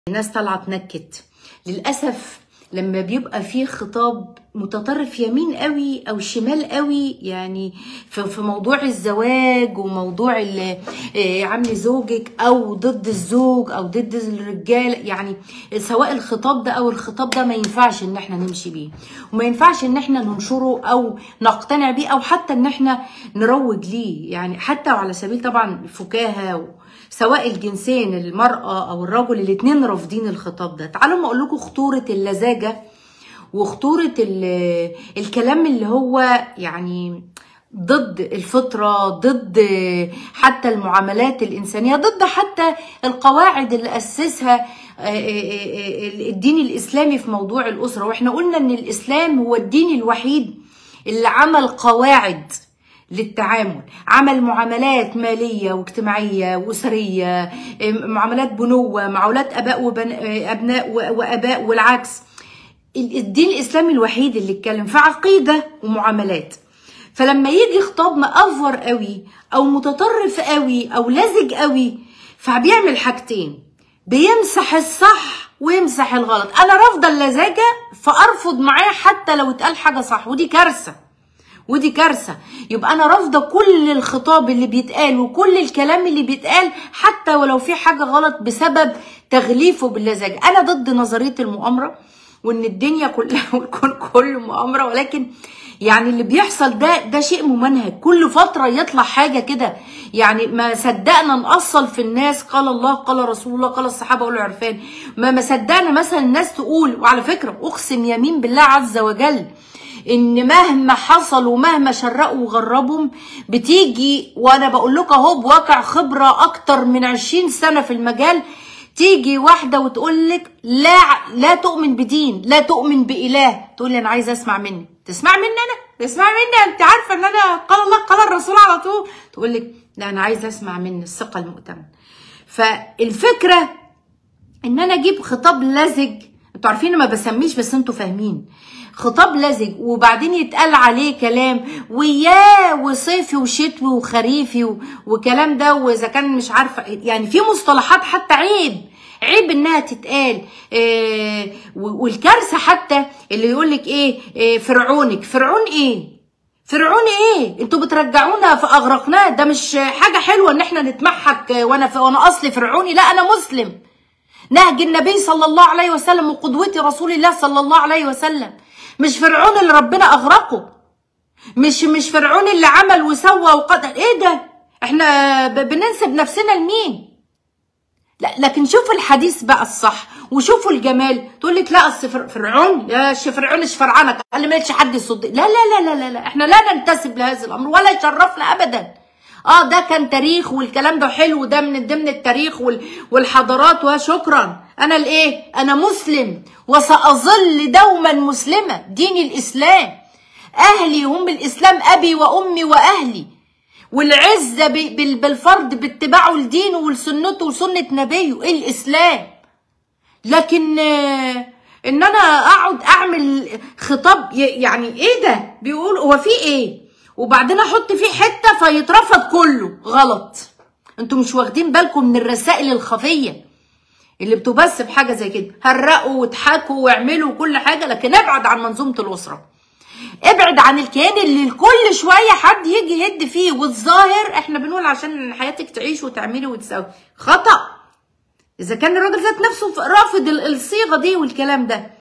الناس طالعه تنكت للاسف لما بيبقى فيه خطاب متطرف يمين قوي او شمال قوي يعني في في موضوع الزواج وموضوع ال- آه، عامل زوجك او ضد الزوج او ضد الرجال يعني سواء الخطاب ده او الخطاب ده ما ينفعش ان احنا نمشي بيه وما ينفعش ان احنا ننشره او نقتنع بيه او حتى ان احنا نروج ليه يعني حتى على سبيل طبعا الفكاهه و... سواء الجنسين المرأة أو الرجل الاتنين رافضين الخطاب ده تعالوا ما أقول لكم خطورة اللزاجة وخطورة ال- الكلام اللي هو يعني ضد الفطرة ضد حتى المعاملات الإنسانية ضد حتى القواعد اللي أسسها الدين الإسلامي في موضوع الأسرة وإحنا قلنا إن الإسلام هو الدين الوحيد اللي عمل قواعد للتعامل عمل معاملات مالية واجتماعية وأسرية معاملات بنوة معاملات أباء وبن... أبناء وأباء والعكس الدين الإسلامي الوحيد اللي اتكلم في عقيدة ومعاملات فلما يجي خطاب مأفور قوي أو متطرف قوي أو لزج قوي فبيعمل حاجتين بيمسح الصح ويمسح الغلط أنا رافضة اللزاجة فأرفض معاه حتى لو اتقال حاجة صح ودي كارثة ودي كارثة يبقى أنا رافضة كل الخطاب اللي بيتقال وكل الكلام اللي بيتقال حتى ولو في حاجة غلط بسبب تغليفه باللزاجة أنا ضد نظرية المؤامرة وإن الدنيا كلها والكون كله مؤامرة ولكن يعني اللي بيحصل ده ده شيء ممنهج كل فترة يطلع حاجة كده يعني ما صدقنا نأصل في الناس قال الله قال رسول الله قال الصحابة والعرفان ما ما صدقنا مثلا الناس تقول وعلى فكرة أقسم يمين بالله عز وجل ان مهما حصل ومهما شرقوا وغربهم بتيجي وانا بقول لكم اهو بواقع خبره اكتر من 20 سنه في المجال تيجي واحده وتقول لك لا لا تؤمن بدين لا تؤمن باله تقول لي انا عايزه اسمع مني تسمع مني انا تسمع مني انت عارفه ان انا قال الله قال الرسول على طول تقول لك لا انا عايزه اسمع مني الثقه المؤتمنه فالفكره ان انا اجيب خطاب لزج انتوا عارفين ما بسميش بس انتوا فاهمين خطاب لزج وبعدين يتقال عليه كلام وياه وصيفي وشتوي وخريفي و- وكلام ده واذا كان مش عارفه يعني في مصطلحات حتى عيب عيب انها تتقال إيه والكارثه حتى اللي يقول لك ايه, إيه فرعونك فرعون ايه فرعون ايه انتوا بترجعونا في اغرقناه ده مش حاجه حلوه ان احنا نتمحك وانا في وانا اصلي فرعوني لا انا مسلم نهج النبي صلى الله عليه وسلم وقدوتي رسول الله صلى الله عليه وسلم مش فرعون اللي ربنا اغرقه مش مش فرعون اللي عمل وسوى وقدر ايه ده احنا ب- بننسب نفسنا لمين لا لكن شوفوا الحديث بقى الصح وشوفوا الجمال تقول لك لا اصل فر- فرعون يا ش فرعون ايش فرعنك قال لي مالكش حد يصدق لا لا لا لا لا, لا. احنا لا ننتسب لهذا الامر ولا يشرفنا ابدا اه ده كان تاريخ والكلام ده حلو ده من ضمن التاريخ وال- والحضارات وشكرا انا الايه انا مسلم وساظل دوما مسلمه دين الاسلام اهلي هم الاسلام ابي وامي واهلي والعزه ب- بال- بالفرد باتباعه لدينه ولسنته وسنه نبيه الاسلام لكن آه، ان انا اقعد اعمل خطاب ي- يعني ايه ده بيقول هو في ايه وبعدين احط فيه حته فيترفض كله غلط انتوا مش واخدين بالكم من الرسائل الخفيه اللي بتبث في حاجه زي كده هرقوا واضحكوا واعملوا كل حاجه لكن ابعد عن منظومه الاسره ابعد عن الكيان اللي كل شويه حد يجي يهد فيه والظاهر احنا بنقول عشان حياتك تعيش وتعملي وتسوي خطأ اذا كان الراجل ذات نفسه رافض ال- الصيغه دي والكلام ده